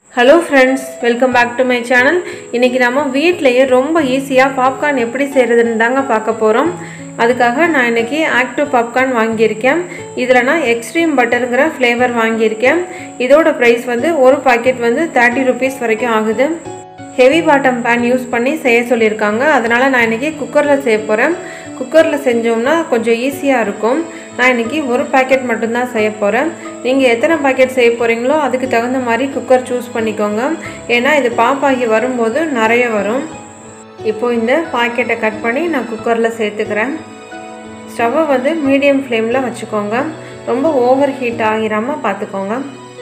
hello friends welcome back to my channel இன்றைக்கி நம்ம வீட்டிலையே ரொம்ப ஈஸியாக பாப்கார்ன் எப்படி செய்கிறதுன்னு தாங்க பார்க்க போகிறோம் அதுக்காக நான் இன்றைக்கி ஆக்டிவ் பாப்கார்ன் வாங்கியிருக்கேன் இதில் நான் எக்ஸ்ட்ரீம் பட்டருங்கிற ஃப்ளேவர் வாங்கியிருக்கேன் இதோட ப்ரைஸ் வந்து ஒரு பாக்கெட் வந்து தேர்ட்டி ருபீஸ் வரைக்கும் ஆகுது ஹெவி பாட்டம் பேன் யூஸ் பண்ணி செய்ய சொல்லியிருக்காங்க அதனால் நான் இன்றைக்கி குக்கரில் செய்ய போகிறேன் குக்கரில் செஞ்சோம்னா கொஞ்சம் ஈஸியாக இருக்கும் நான் இன்றைக்கி ஒரு பாக்கெட் மட்டும்தான் செய்ய போகிறேன் நீங்கள் எத்தனை பாக்கெட் செய்ய போகிறீங்களோ அதுக்கு தகுந்த மாதிரி குக்கர் சூஸ் பண்ணிக்கோங்க ஏன்னா இது பாப்பாகி வரும்போது நிறைய வரும் இப்போது இந்த பாக்கெட்டை கட் பண்ணி நான் குக்கரில் சேர்த்துக்கிறேன் ஸ்டவ்வை வந்து மீடியம் ஃப்ளேமில் வச்சுக்கோங்க ரொம்ப ஓவர் ஹீட் ஆகிராமல் பார்த்துக்கோங்க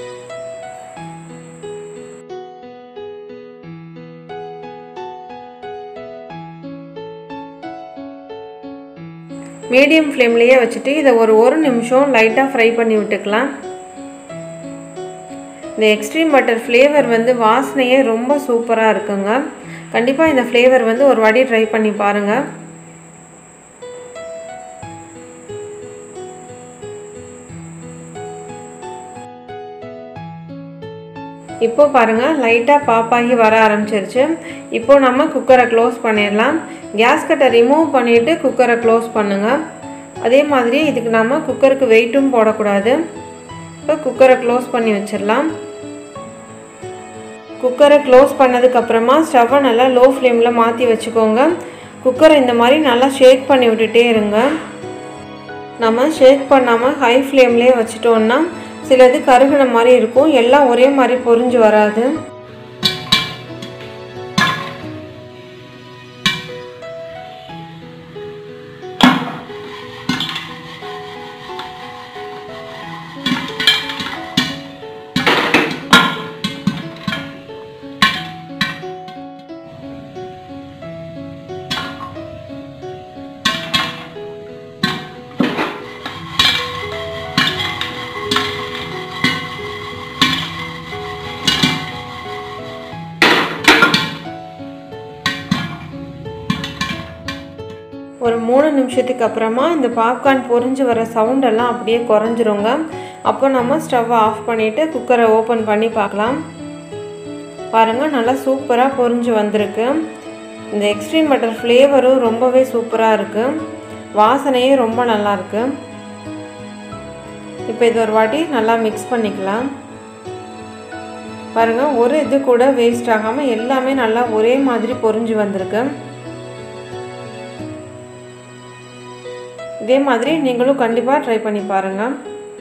மீடியம் ஃப்ளேம்லேயே வச்சுட்டு இதை ஒரு ஒரு நிமிஷம் லைட்டாக ஃப்ரை பண்ணி விட்டுக்கலாம் இந்த எக்ஸ்ட்ரீம் பட்டர் ஃப்ளேவர் வந்து வாசனையே ரொம்ப சூப்பராக இருக்குங்க கண்டிப்பாக இந்த ஃப்ளேவர் வந்து ஒரு வாட்டி ட்ரை பண்ணி பாருங்கள் இப்போ பாருங்கள் லைட்டாக பாப்பாகி வர ஆரம்பிச்சிருச்சு இப்போ நம்ம குக்கரை க்ளோஸ் பண்ணிடலாம் கேஸ் கட்டை ரிமூவ் பண்ணிவிட்டு குக்கரை க்ளோஸ் பண்ணுங்கள் அதே மாதிரி இதுக்கு நம்ம குக்கருக்கு வெயிட்டும் போடக்கூடாது இப்போ குக்கரை க்ளோஸ் பண்ணி வச்சிடலாம் குக்கரை க்ளோஸ் பண்ணதுக்கப்புறமா ஸ்டவ்வை நல்லா லோ ஃப்ளேமில் மாற்றி வச்சுக்கோங்க குக்கரை இந்த மாதிரி நல்லா ஷேக் பண்ணி விட்டுட்டே இருங்க நம்ம ஷேக் பண்ணாமல் ஹை ஃப்ளேம்லேயே வச்சிட்டோன்னா சிலது கருகின மாதிரி இருக்கும் எல்லாம் ஒரே மாதிரி பொறிஞ்சு வராது ஒரு மூணு நிமிஷத்துக்கு அப்புறமா இந்த பாப்கார்ன் பொரிஞ்சு வர சவுண்டெல்லாம் அப்படியே குறைஞ்சிருங்க அப்போ நம்ம ஸ்டவ்வை ஆஃப் பண்ணிவிட்டு குக்கரை ஓப்பன் பண்ணி பார்க்கலாம் பாருங்கள் நல்லா சூப்பராக பொரிஞ்சு வந்திருக்கு இந்த எக்ஸ்ட்ரீம் பட்டர் ஃப்ளேவரும் ரொம்பவே சூப்பராக இருக்குது வாசனையே ரொம்ப நல்லாயிருக்கு இப்போ இது ஒரு வாட்டி நல்லா மிக்ஸ் பண்ணிக்கலாம் பாருங்கள் ஒரு இது கூட வேஸ்ட் ஆகாமல் எல்லாமே நல்லா ஒரே மாதிரி பொரிஞ்சு வந்திருக்கு இதே மாதிரி நீங்களும் கண்டிப்பாக ட்ரை பண்ணி பாருங்கள்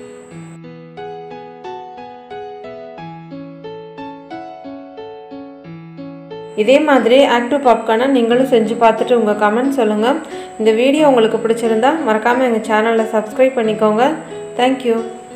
இதே மாதிரி ஆக்டிவ் பாப்கார்னை நீங்களும் செஞ்சு பார்த்துட்டு உங்கள் கமெண்ட் சொல்லுங்கள் இந்த வீடியோ உங்களுக்கு பிடிச்சிருந்தா மறக்காமல் எங்கள் சேனலை சப்ஸ்கிரைப் பண்ணிக்கோங்க தேங்க்யூ